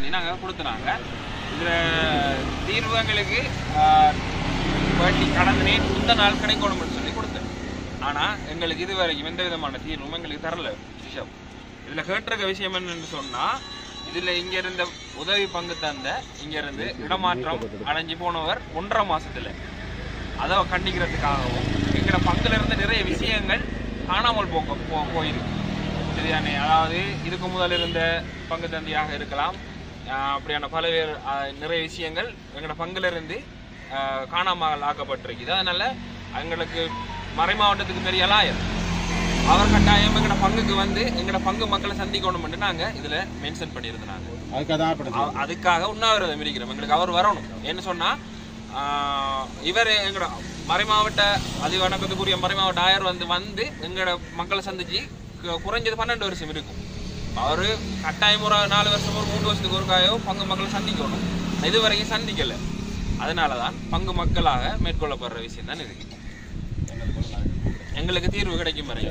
பண்ணி நாங்கள் கொடுத்துனாங்க இதில் தீர்வு எங்களுக்கு ஆஹ், வட்டி கடந்த நேற்று இந்த நாள் கிடைக்கணும்னு சொல்லி கொடுத்தேன் ஆனால் எங்களுக்கு இது வரைக்கும் எந்த விதமான தீர்வும் எங்களுக்கு தரல ரிஷப் இதில் கேட்டிருக்க விஷயம் என்னன்னு சொன்னால் இதில் இங்க இருந்த உதவி பங்கு தந்த இங்க இருந்து இடமாற்றம் அடைஞ்சு போனவர் ஒன்றரை மாசத்துல அதை கண்டிக்கிறதுக்காகவும் எங்களோட பங்குல இருந்து நிறைய விஷயங்கள் காணாமல் போக போ போயிருக்கு சரிதானே அதாவது இதுக்கு முதல் இருந்த பங்கு தந்தியாக இருக்கலாம் ஆஹ் அப்படியான பல்வேறு ஆஹ் நிறைய விஷயங்கள் எங்களோட பங்குல இருந்து ஆஹ் காணாமல் ஆக்கப்பட்டிருக்குது அதனால எங்களுக்கு மறை மாவட்டத்துக்கு பெரிய லாயர் அவர் கட்டாயம் எங்களோட பங்குக்கு வந்து எங்களோட பங்கு மக்களை சந்திக்கணும்னு நாங்க இதுல மென்ஷன் பண்ணியிருந்தாங்க அதுக்காக தான் அப்படி அவ- அதுக்காக உண்ணாவிரதம் இருக்கிறோம் எங்களுக்கு அவர் வரணும் என்ன சொன்னா ஆஹ், இவர் எங்களோட மறைமாவட்ட அதிவணக்கத்துக்குரிய மறைமாவட்ட ஆயர் வந்து வந்து எங்களோட மக்களை சந்திச்சு கு- குறைஞ்சது பன்னெண்டு வருஷம் இருக்கும் அவரு கட்டாயம் ஒரு நாலு வருஷம் ஒரு மூணு வருஷத்துக்கு ஒருக்காயோ பங்கு மக்களை சந்திக்கணும் இது வரைக்கும் சந்திக்கல அதனால தான் பங்கு மக்களாக மேற்கொள்ளப்படுற விஷயம் தான் இருக்கு எங்களுக்கு தீர்வு கிடைக்கும் வரை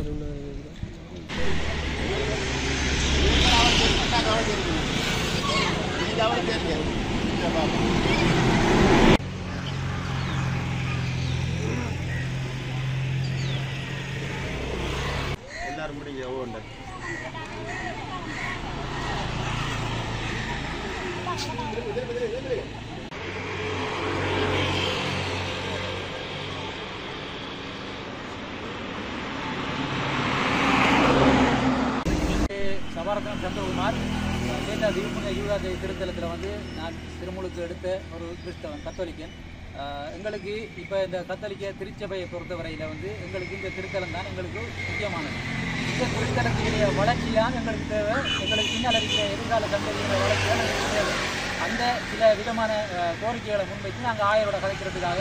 எல்லாரும் முடிஞ்ச ஓண்ட சபாரத்னம் சந்திரகுமார் கேட்ட தீபுண்ணிய யூதாதி திருத்தலத்தில் வந்து நான் திருமுழுக்கு எடுத்த ஒரு கிறிஸ்தவன் கத்தோலிக்கன் அஹ் எங்களுக்கு இப்போ இந்த கத்தோலிக்க திருச்சபையை பொறுத்தவரையில் வந்து எங்களுக்கு இந்த திருத்தலம் தான் எங்களுக்கு முக்கியமானது இந்த திருத்தலத்தினுடைய வளர்ச்சி தான் எங்களுக்கு தேவை எங்களுக்கு பின்னால் இருக்கிற எதிர்கால சந்ததியினுடைய வளர்ச்சி தான் எங்களுக்கு தேவை அந்த சில விதமான அஹ், கோரிக்கைகளை முன்வைத்து நாங்கள் ஆயரோட கலைக்கிறதுக்காக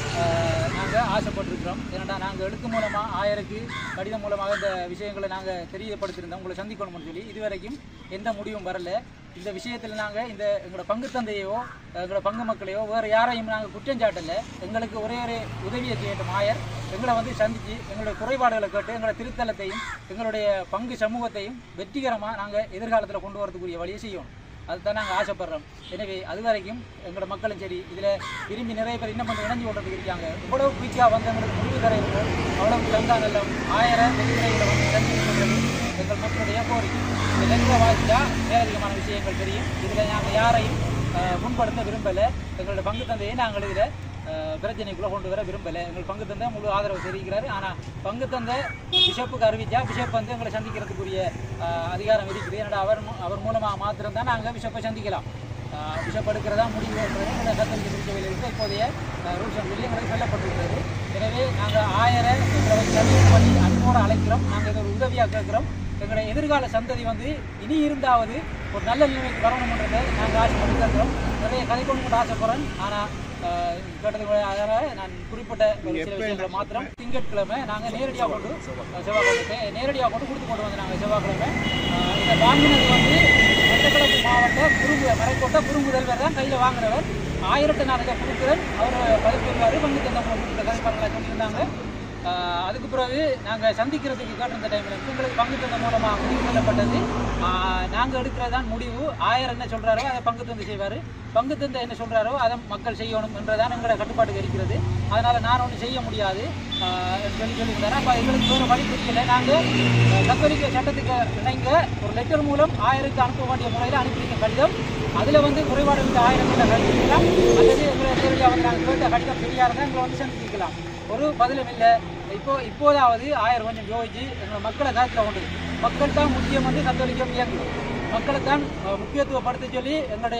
நாங்கள் ஆசைப்பட்டிருக்கிறோம் ஏன்னா நாங்கள் எழுத்து மூலமாக ஆயருக்கு கடிதம் மூலமாக இந்த விஷயங்களை நாங்கள் தெரியப்படுத்தியிருந்தோம் உங்களை சந்திக்கணும்னு சொல்லி இதுவரைக்கும் எந்த முடிவும் வரல இந்த விஷயத்தில் நாங்கள் இந்த எங்களோட பங்கு தந்தையோ எங்களோட பங்கு மக்களையோ வேறு யாரையும் நாங்கள் குற்றம் சாட்டல எங்களுக்கு ஒரே ஒரு உதவியை செய்யட்டும் ஆயர் எங்களை வந்து சந்தித்து எங்களுடைய குறைபாடுகளை கேட்டு எங்களோட திருத்தலத்தையும் எங்களுடைய பங்கு சமூகத்தையும் வெற்றிகரமாக நாங்கள் எதிர்காலத்தில் கொண்டு வரதுக்குரிய வழியை செய்யணும் அதுதான் நாங்கள் ஆசைப்படுறோம் எனவே அது வரைக்கும் எங்களோட மக்களும் சரி இதில் விரும்பி நிறைய பேர் இன்னும் கொஞ்சம் இணைஞ்சு கொண்டதுக்கு இருக்காங்க இவ்வளவு குயிக்காக வந்தவங்களுக்கு முடிவு தர இருக்கும் அவ்வளவு தந்தா நல்ல ஆயிரம் வெற்றிகளை வந்து சந்திக்கிறது எங்கள் மக்களுடைய கோரிக்கை இந்த லெங்க வாசிச்சா மேலதிகமான விஷயங்கள் தெரியும் இதில் நாங்கள் யாரையும் அஹ், முன்படுத்த விரும்பலை எங்களோட பங்கு தந்தையை நாங்கள் இதில் பிரச்சனைக்குள்ளே கொண்டு வர விரும்பலை எங்கள் பங்கு தந்தை முழு ஆதரவு தெரிவிக்கிறாரு ஆனால் பங்கு தந்தை பிஷப்புக்கு அறிவிச்சா பிஷப் வந்து எங்களை சந்திக்கிறதுக்குரிய அஹ், அதிகாரம் இருக்குது ஏன்னா அவர் மூ- அவர் மூலமாக மாத்திரம்தான் நாங்கள் பிஷப்பை சந்திக்கலாம் அஹ், பிஷப் எடுக்கிறதா முடிவு என்பது எங்களை கத்தலிக்க திருச்சபையில் இருக்க இப்போதைய ரூல்ஸ் அண்ட் சொல்லி எங்களுக்கு சொல்லப்பட்டிருக்கிறது எனவே நாங்கள் ஆயிர எங்களை வந்து சந்திப்பு பண்ணி அன்போடு அழைக்கிறோம் நாங்கள் இதை ஒரு உதவியாக கேட்குறோம் எங்களுடைய எதிர்கால சந்ததி வந்து இனி இருந்தாவது ஒரு நல்ல நிலைமைக்கு வரணும்ன்றதை நாங்கள் ஆசைப்பட்டு கேட்குறோம் நிறைய கதை கொண்டு கூட ஆசைப்படுறேன் ஆனால் கேட்டது அதனால நான் குறிப்பிட்ட ஒரு சில விஷயங்களை மாத்திரம் திங்கட்கிழமை நாங்கள் நேரடியாக கொண்டு அஹ், செவ்வாய்க்கிழமை நேரடியாக கொண்டு கொடுத்து கொண்டு வந்து நாங்கள் செவ்வாய்க்கிழமை அஹ், இதை வாங்கினது வந்து மட்டக்களப்பு மாவட்ட குறுங்கு மறைக்கோட்டை குறுங்குதல்வர் தான் கையில் வாங்குறவர் ஆயிரத்து நாளைக்கு கொடுக்குறேன் அவர் பதிப்பிடுவார் பங்கு தந்த கொடுத்த கதைப்பாளர்களை சொல்லியிருந்தாங்க ஆஹ் அதுக்கு பிறகு நாங்கள் சந்திக்கிறதுக்கு கேட்டிருந்த டைமில் எங்களுக்கு பங்கு தந்த மூலமாக முடிவு சொல்லப்பட்டது நாங்கள் எடுக்கிறது தான் முடிவு ஆயிரம் என்ன சொல்கிறாரோ அதை பங்கு தந்து செய்வார் பங்கு தந்தை என்ன சொல்கிறாரோ அதை மக்கள் செய்யணும் என்றதான் எங்களோட கட்டுப்பாட்டுக்கு இருக்கிறது அதனால் நான் ஒன்றும் செய்ய முடியாது ஆஹ் சொல்லி சொல்லியிருந்தாரு அப்போ எங்களுக்கு வேறு வழி தெரியல நாங்கள் கத்தோலிக்க சட்டத்துக்கு இணைங்க ஒரு லெட்டர் மூலம் ஆயிரத்துக்கு அனுப்ப வேண்டிய முறையில் அனுப்பியிருக்க கடிதம் அதில் வந்து குறைபாடு இருந்த ஆயிரம் கிட்ட கடிதம் அல்லது எங்களை நேரடியாக வந்து நாங்கள் கேட்ட கடிதம் சரியாக இருந்தால் எங்களை வந்து சந்திக்கலாம் ஒரு பதிலும் இல்லை இப்போ இப்போதாவது ஆயிரம் கொஞ்சம் யோசிச்சு எங்கள் மக்களை காலத்தில் கொண்டு மக்கள் தான் முக்கியம் வந்து கத்தோலிக்கம் இயங்குது மக்களை தான் அஹ், முக்கியத்துவப்படுத்த சொல்லி எங்களுடைய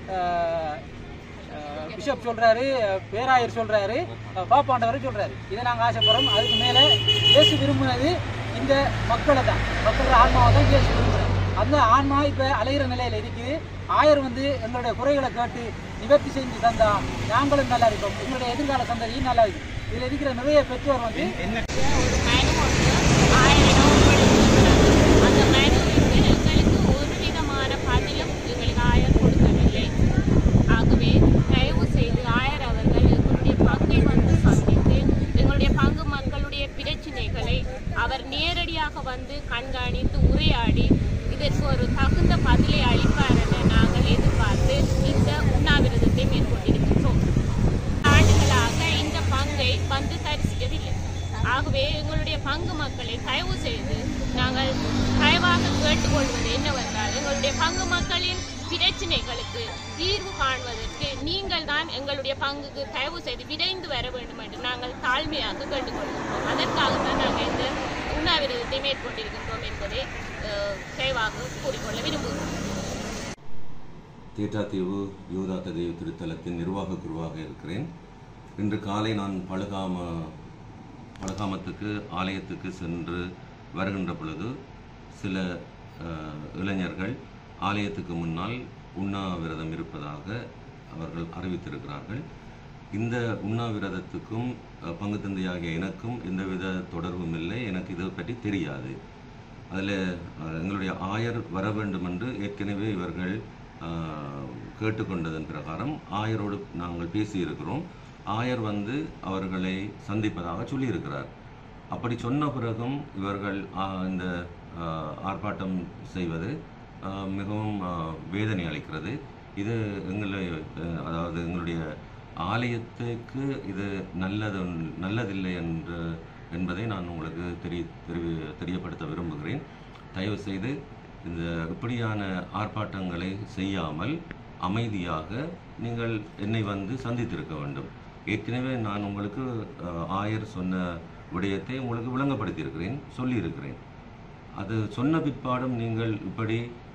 அஹ், அஹ், பிஷப் சொல்றாரு பேராயர் சொல்றாரு அஹ், பாப்பாண்டவர் சொல்றாரு இதை நாங்கள் ஆசைப்படுறோம் அதுக்கு மேலே இயேசு விரும்பினது இந்த மக்களை தான் மக்களோட ஆன்மாவை தான் இயேசு விரும்புகிறார் அந்த ஆன்மா இப்போ அலையிற நிலையில் இருக்குது ஆயர் வந்து எங்களுடைய குறைகளை கேட்டு நிவர்த்தி செஞ்சு தந்தா நாங்களும் நல்லா இருக்கோம் எங்களுடைய எதிர்கால சந்ததியும் நல்லா இருக்கும் இதில் இருக்கிற நிறைய பெற்றோர் வந்து ஒரு மனு ஒன்று ஆயிரம் கொடுத்திருக்கிறார். அந்த மனுவுக்கு எங்களுக்கு ஒரு விதமான பதிலும் எங்களுக்கு ஆயர் கொடுக்கவில்லை ஆகவே தயவு செய்து ஆயர் அவர்கள் எங்களுடைய பங்கை வந்து சந்தித்து எங்களுடைய பங்கு மக்களுடைய பிரச்சனைகளை அவர் நேரடியாக வந்து கண்காணித்து உரையாடி இதற்கு ஒரு தகுந்த பதிலை அளிப்பார் என நாங்கள் எதிர்பார்க்கிறோம் ஆகவே எங்களுடைய பங்கு மக்களை தயவு செய்து நாங்கள் தயவாக கேட்டுக்கொள்வது என்னவென்றால் எங்களுடைய பங்கு மக்களின் பிரச்சனைகளுக்கு தீர்வு காண்பதற்கு நீங்கள் தான் எங்களுடைய பங்குக்கு தயவு செய்து விரைந்து வர வேண்டும் என்று நாங்கள் தாழ்மையாக கேட்டுக்கொள்கின்றோம் அதற்காகத்தான் நாங்கள் இந்த உண்ணாவிரதத்தை மேற்கொண்டிருக்கின்றோம் என்பதை அஹ், தயவாக கூறிக்கொள்ள விரும்புகிறோம் தேற்றாத்தீவு யூதாத்த தெய்வ திருத்தலத்தின் நிர்வாக குருவாக இருக்கிறேன் இன்று காலை நான் பழுகாம பழுகாமத்துக்கு ஆலயத்துக்கு சென்று வருகின்ற பொழுது சில அஹ், இளைஞர்கள் ஆலயத்துக்கு முன்னால் உண்ணாவிரதம் இருப்பதாக அவர்கள் அறிவித்திருக்கிறார்கள் இந்த உண்ணாவிரதத்துக்கும் அஹ், பங்கு தந்தையாகிய எனக்கும் எந்தவித தொடர்பும் இல்லை எனக்கு இதை பற்றி தெரியாது அதில் எங்களுடைய ஆயர் வர வேண்டும் என்று ஏற்கனவே இவர்கள் அஹ், கேட்டுக்கொண்டதன் பிரகாரம் ஆயரோடு நாங்கள் பேசியிருக்கிறோம் ஆயர் வந்து அவர்களை சந்திப்பதாக சொல்லியிருக்கிறார் அப்படி சொன்ன பிறகும் இவர்கள் அஹ், இந்த அஹ், ஆர்ப்பாட்டம் செய்வது அஹ், மிகவும் அஹ், வேதனை அளிக்கிறது இது எங்களை அஹ், அதாவது எங்களுடைய ஆலயத்துக்கு இது நல்லது நல்லதில்லை என்று என்பதை நான் உங்களுக்கு தெரிய தெரிய தெரியப்படுத்த விரும்புகிறேன் தயவு செய்து இந்த இப்படியான ஆர்ப்பாட்டங்களை செய்யாமல் அமைதியாக நீங்கள் என்னை வந்து சந்தித்திருக்க வேண்டும் ஏற்கனவே நான் உங்களுக்கு அஹ், ஆயர் சொன்ன விடயத்தை உங்களுக்கு விளங்கப்படுத்தியிருக்கிறேன் சொல்லியிருக்கிறேன் அது சொன்ன பிற்பாடும் நீங்கள் இப்படி